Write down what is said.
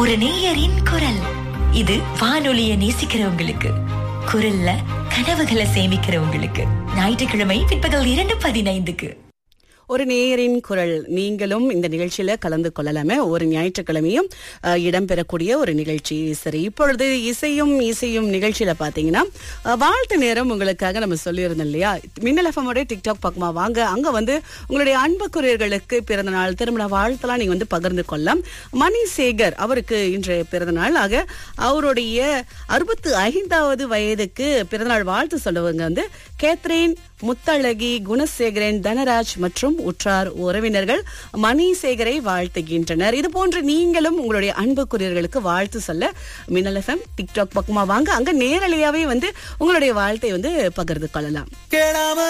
ஒரு நேயரின் குரல் இது வானொலிய நேசிக்கிறவங்களுக்கு குரல்ல கனவுகளை சேமிக்கிறவங்களுக்கு ஞாயிற்றுக்கிழமை பிற்பகல் இரண்டு பதினைந்துக்கு ஒரு நேயரின் குரல் நீங்களும் இந்த நிகழ்ச்சியில கலந்து கொள்ளலாமே ஒரு ஞாயிற்றுக்கிழமையும் அஹ், இடம்பெறக்கூடிய ஒரு நிகழ்ச்சி சரி இப்பொழுது இசையும் இசையும் நிகழ்ச்சியில பாத்தீங்கன்னா அஹ், வாழ்த்து நேரம் உங்களுக்காக நம்ம சொல்லியிருந்தோம் இல்லையா மின்னல் எஃப்எம்மோட டிக்டாக் பக்கமா வாங்க அங்க வந்து உங்களுடைய அன்புக்குரியர்களுக்கு பிறந்த நாள் திருமண வாழ்த்தெல்லாம் நீங்க வந்து பகிர்ந்து கொள்ளலாம் மணி சேகர் அவருக்கு இன்றைய பிறந்த நாள் ஆக அவருடைய அறுபத்து ஐந்தாவது வயதுக்கு பிறந்தநாள் வாழ்த்து சொல்லுவங்க வந்து கேத்ரின் முத்தழகி குணசேகரன் தனராஜ் மற்றும் உற்றார் உறவினர்கள் மணிசேகரை வாழ்த்துகின்றனர் இது போன்று நீங்களும் உங்களுடைய அன்புக்குரியர்களுக்கு வாழ்த்து சொல்ல மின்னல் எஃப்எம் டிக்டாக் பக்கமா வாங்க அங்க நேரலையாவே வந்து உங்களுடைய வாழ்த்தை வந்து பகிர்ந்து கொள்ளலாம் கேளாம